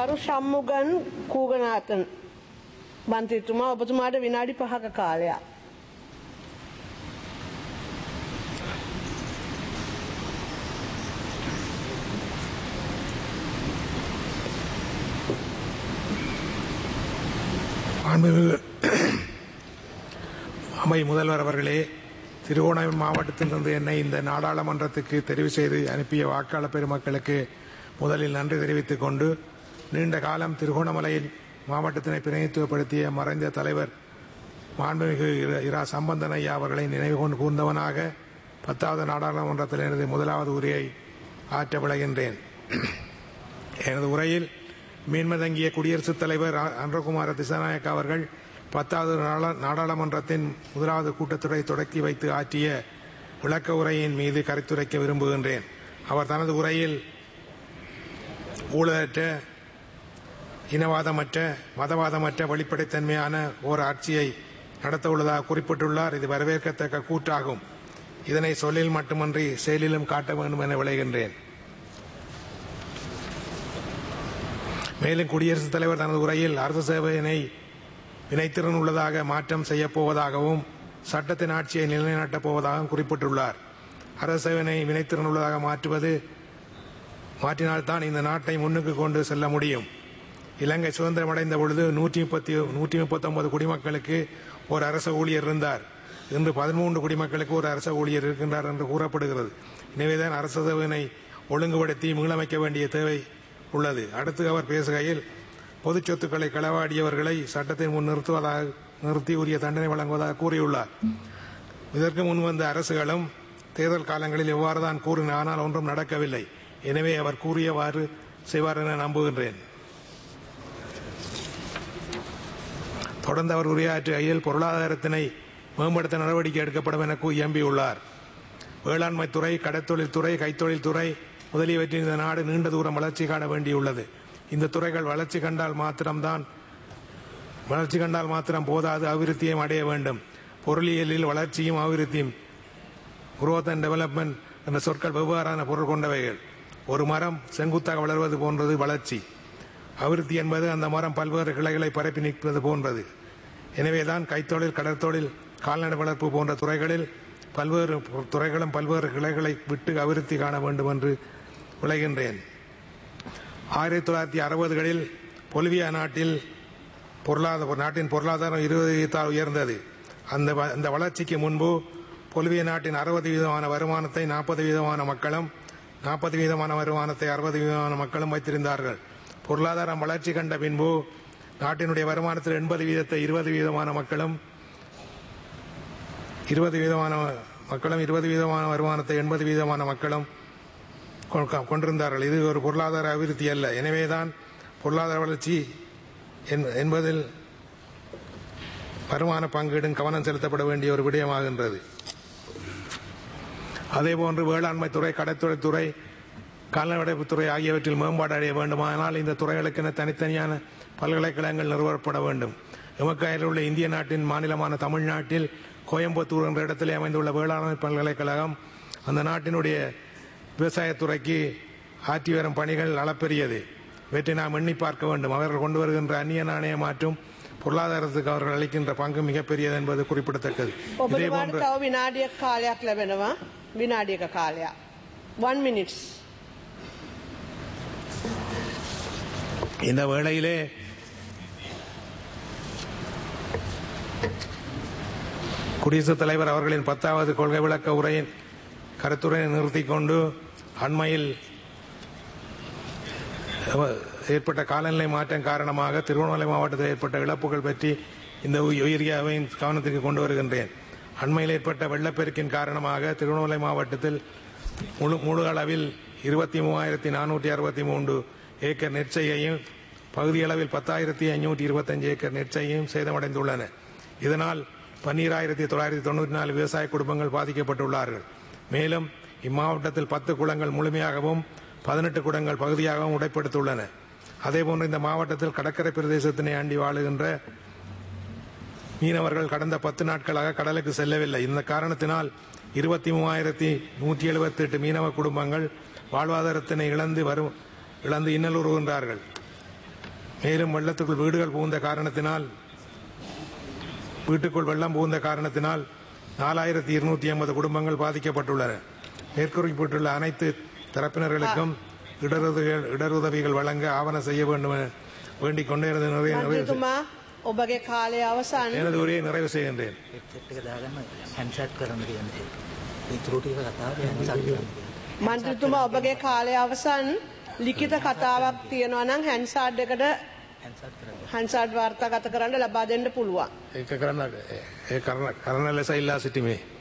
ගරු ශම්මුගන් කූගනාතන් මන්ත්‍රීතුමා ඔබතුමාට විනාඩි පහක කාලයක්. மாண்புமிகு அமை முதல்வர் அவர்களே திருவோணாமை மாவட்டத்திலிருந்து என்னை இந்த நாடாளுமன்றத்துக்கு தெரிவு செய்து அனுப்பிய வாக்காளர் பெருமக்களுக்கு முதலில் நன்றி தெரிவித்துக் கொண்டு நீண்ட காலம் திருகோணமலையில் மாவட்டத்தினை பிரதிநிதித்துவப்படுத்திய மறைந்த தலைவர் மாண்புமிகு இர- இரா சம்பந்தன் ஐயா அவர்களை நினைவு கொண்டு கூர்ந்தவனாக பத்தாவது நாடாளுமன்றத்தில் எனது முதலாவது உரையை ஆற்ற விளைகின்றேன் எனது உரையில் மீன்மதங்கிய குடியரசுத் தலைவர் அ- அன்றகுமார திசாநாயக்க அவர்கள் பத்தாவது நாடா- நாடாளுமன்றத்தின் முதலாவது கூட்டத்தொடரை தொடக்கி வைத்து ஆற்றிய விளக்க உரையின் மீது கருத்துரைக்க விரும்புகின்றேன் அவர் தனது உரையில் ஊழலற்ற இனவாதமற்ற மதவாதமற்ற வெளிப்படைத்தன்மையான ஓர் ஆட்சியை நடத்த உள்ளதாக குறிப்பிட்டுள்ளார் இது வரவேற்கத்தக்க கூற்றாகும் இதனை சொல்லில் மட்டுமன்றி செயலிலும் காட்ட வேண்டும் என விளைகின்றேன் மேலும் குடியரசுத் தலைவர் தனது உரையில் அரசு சேவையினை வினைத்திறன் உள்ளதாக மாற்றம் செய்யப்போவதாகவும் சட்டத்தின் ஆட்சியை நிலைநாட்டப் போவதாகவும் குறிப்பிட்டுள்ளார் அரசு சேவையினை வினைத்திறன் உள்ளதாக மாற்றுவது மாற்றினால்தான் இந்த நாட்டை முன்னுக்கு கொண்டு செல்ல முடியும் இலங்கை சுதந்திரமடைந்த பொழுது நூற்றி முப்பத்தி நூற்றி முப்பத்தொன்பது குடிமக்களுக்கு ஒரு அரச ஊழியர் இருந்தார் இன்று பதிமூன்று குடிமக்களுக்கு ஒரு அரச ஊழியர் இருக்கின்றார் என்று கூறப்படுகிறது எனவேதான் அரச சேவையினை ஒழுங்குபடுத்தி மீளமைக்க வேண்டிய தேவை உள்ளது அடுத்து அவர் பேசுகையில் பொது சொத்துக்களை களவாடியவர்களை சட்டத்தின் முன் நிறுத்துவதாக நிறுத்தி உரிய தண்டனை வழங்குவதாக கூறியுள்ளார் இதற்கு முன் வந்த அரசுகளும் தேர்தல் காலங்களில் இவ்வாறு தான் கூறின ஆனால் ஒன்றும் நடக்கவில்லை எனவே அவர் கூறியவாறு செய்வார் என நம்புகின்றேன் தொடர்ந்து அவர் உரையாற்றுகையில் பொருளாதாரத்தினை மேம்படுத்த நடவடிக்கை எடுக்கப்படும் என கூ- எம்பியுள்ளார் வேளாண்மை துறை கடற்தொழில் துறை கைத்தொழில் துறை முதலியவற்றின் இந்த நாடு நீண்ட தூரம் வளர்ச்சி காண வேண்டியுள்ளது இந்த துறைகள் வளர்ச்சி கண்டால் மாத்திரம்தான் வளர்ச்சி கண்டால் மாத்திரம் போதாது அபிவிருத்தியும் அடைய வேண்டும் பொருளியலில் வளர்ச்சியும் அபிவிருத்தியும் growth அண்ட் டெவலப்மெண்ட் என்ற சொற்கள் வெவ்வேறான பொருள் கொண்டவைகள் ஒரு மரம் செங்குத்தாக வளர்வது போன்றது வளர்ச்சி அபிவிருத்தி என்பது அந்த மரம் பல்வேறு கிளைகளை பரப்பி நிற்பது போன்றது எனவேதான் கைத்தொழில் கடற்தொழில் கால்நடை வளர்ப்பு போன்ற துறைகளில் பல்வேறு துறைகளும் பல்வேறு கிளைகளை விட்டு அபிவிருத்தி காண வேண்டும் என்று விளைகின்றேன் ஆயிரத்தி தொள்ளாயிரத்தி அறுபதுகளில் பொலிவியா நாட்டில் பொருளாதார நாட்டின் பொருளாதாரம் இருபது வீதத்தால் உயர்ந்தது அந்த வ- அந்த வளர்ச்சிக்கு முன்பு பொலிவிய நாட்டின் அறுபது வீதமான வருமானத்தை நாற்பது வீதமான மக்களும் நாற்பது வீதமான வருமானத்தை அறுபது வீதமான மக்களும் வைத்திருந்தார்கள் பொருளாதாரம் வளர்ச்சி கண்ட பின்பு நாட்டினுடைய வருமானத்தில் எண்பது வீதத்தை இருபது வீதமான மக்களும் இருபது வீதமான மக்களும் இருபது வீதமான வருமானத்தை எண்பது வீதமான மக்களும் கொ- கொண்டிருந்தார்கள் இது ஒரு பொருளாதார அபிவிருத்தி அல்ல எனவேதான் பொருளாதார வளர்ச்சி என்- என்பதில் வருமான பங்கீடும் கவனம் செலுத்தப்பட வேண்டிய ஒரு விடயமாகின்றது அதேபோன்று வேளாண்மை துறை கடற்தொழில் துறை கால்நடைப்புத் துறை ஆகியவற்றில் மேம்பாடு அடைய வேண்டுமானால் இந்த துறைகளுக்கென தனித்தனியான பல்கலைக்கழகங்கள் நிறுவப்பட வேண்டும் எமக்கு அருகில் உள்ள இந்திய நாட்டின் மாநிலமான தமிழ்நாட்டில் கோயம்புத்தூர் என்ற இடத்திலே அமைந்துள்ள வேளாண்மை பல்கலைக்கழகம் அந்த நாட்டினுடைய விவசாயத்துறைக்கு ஆற்றி வரும் பணிகள் அளப்பெரியது இவற்றை நாம் எண்ணி பார்க்க வேண்டும் அவர்கள் கொண்டு வருகின்ற அந்நிய நாணய மாற்றும் பொருளாதாரத்துக்கு அவர்கள் அளிக்கின்ற பங்கு மிகப்பெரியது என்பது குறிப்பிடத்தக்கது இதே ඔබතුමාට போன்று තව විනාඩියක් කාලයක් ලැබෙනවා විනාඩියක කාලයක්. 1 මිනිට්ස්. இந்த வேளையிலே குடியரசுத் தலைவர் அவர்களின் பத்தாவது கொள்கை விளக்க உரையின் கருத்துரையை நிறுத்திக் கொண்டு அண்மையில் அஹ், ஏற்பட்ட காலநிலை மாற்றம் காரணமாக திருவண்ணாமலை மாவட்டத்தில் ஏற்பட்ட இழப்புகள் பற்றி இந்த உயிரியாவின் கவனத்திற்கு கொண்டு வருகின்றேன் அண்மையில் ஏற்பட்ட வெள்ளப்பெருக்கின் காரணமாக திருவண்ணாமலை மாவட்டத்தில் முழு முழு அளவில் இருபத்தி மூவாயிரத்தி நானூற்றி அறுபத்தி மூன்று ஏக்கர் நெற்செய்கையும் பகுதியளவில் பத்தாயிரத்தி ஐநூற்றி இருபத்தஞ்சு ஏக்கர் நெற்செய்கையும் சேதமடைந்துள்ளன இதனால் பன்னீராயிரத்தி தொள்ளாயிரத்தி தொண்ணூற்றி நாலு விவசாய குடும்பங்கள் பாதிக்கப்பட்டுள்ளார்கள் மேலும் இம்மாவட்டத்தில் பத்து குளங்கள் முழுமையாகவும் பதினெட்டு குளங்கள் பகுதியாகவும் உடைப்படுத்தியுள்ளன அதேபோன்று இந்த மாவட்டத்தில் கடற்கரை பிரதேசத்தினை ஆண்டி வாழுகின்ற மீனவர்கள் கடந்த பத்து நாட்களாக கடலுக்கு செல்லவில்லை இந்த காரணத்தினால் இருபத்தி மூவாயிரத்தி நூற்றி எழுபத்தி எட்டு மீனவ குடும்பங்கள் வாழ்வாதாரத்தினை இழந்து வரும் இழந்து இன்னலுறுகின்றார்கள் மேலும் வெள்ளத்துக்குள் வீடுகள் புகுந்த காரணத்தினால் வீட்டுக்குள் வெள்ளம் புகுந்த காரணத்தினால் நாலாயிரத்தி இருநூத்தி ஐம்பது குடும்பங்கள் பாதிக்கப்பட்டுள்ளன மேற்குறிப்பிட்டுள்ள அனைத்து தரப்பினர்களுக்கும் இடருதவிகள் இடருதவிகள் வழங்க ஆவணம் செய்ய வேண்டும் என வேண்டிக் கொண்டே எனது நிறைய நிறைவு செய்- මන්ත්‍රතුමා ඔබගේ කාලය අවසන් எனது உரையை நிறைவு செய்கின்றேன் හෙඩ්සෙට් එක දාගන්න හැන්ඩ්සෙට් කරන්න කියන්නේ. මේ ත්‍රුටි එක කතාව හැන්ඩ්සෙට් කරන්න. මන්ත්‍රතුමා ඔබගේ කාලය අවසන් ලිඛිත කතාවක් තියෙනවා නම් හැන්සාඩ් එකට හැන්ඩ්සෙට් කරන්න. හන්සාඩ් වාර්තාගත කරන්න ලබා දෙන්න පුළුවන්. ඒක කරන්න ඒ කරන කරන ලෙස ඉල්ලා සිටිමේ